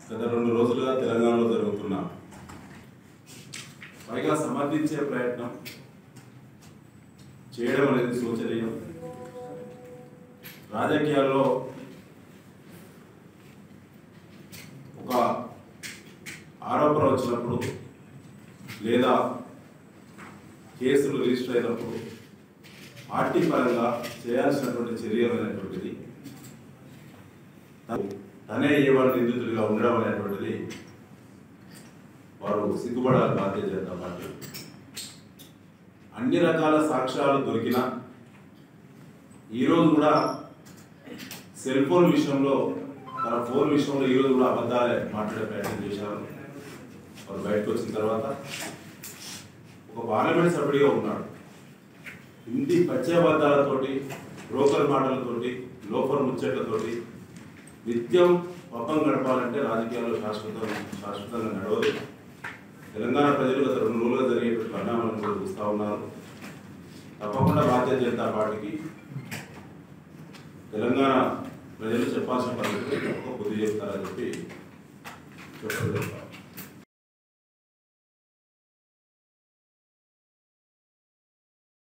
గత రెండు రోజులుగా తెలంగాణలో జరుగుతున్న పైగా సమర్థించే ప్రయత్నం చేయడం అనేది శోచనీయం రాజకీయాల్లో ఒక ఆరోపణ వచ్చినప్పుడు లేదా కేసులు రిజిస్టర్ అయినప్పుడు పార్టీ పరంగా చేయాల్సినటువంటి చర్యలు అనేటువంటిది తనే ఏవాడు నిందితుడిగా ఉండడం అనేటువంటిది వారు సిగ్గుపడాలి భారతీయ జనతా పార్టీ అన్ని రకాల సాక్ష్యాలు దొరికినా ఈరోజు కూడా సెల్ ఫోన్ విషయంలో తన ఫోన్ విషయంలో ఈరోజు కూడా అబద్ధాలే మాట్లాడే ప్రయత్నం చేశారు వారు బయటకు వచ్చిన తర్వాత ఒక పార్లమెంట్ సభ్యుడిగా ఉన్నాడు ఇంటి పశ్చాబద్ధాలతోటి బ్రోకర్ మాటలతోటి లోపల ముచ్చట్లతోటి నిత్యం పబ్బం గడపాలంటే రాజకీయాల్లో శాశ్వతం శాశ్వతంగా నడవదు తెలంగాణ ప్రజలు గత రెండు రోజులుగా జరిగేటువంటి పరిణామాలను కూడా చూస్తూ ఉన్నారు తప్పకుండా భారతీయ జనతా పార్టీకి తెలంగాణ ప్రజలు చెప్పాల్సిన పరిస్థితి ఒక బుద్ధి చెప్తారని చెప్పి చెప్పడం జరుగుతాం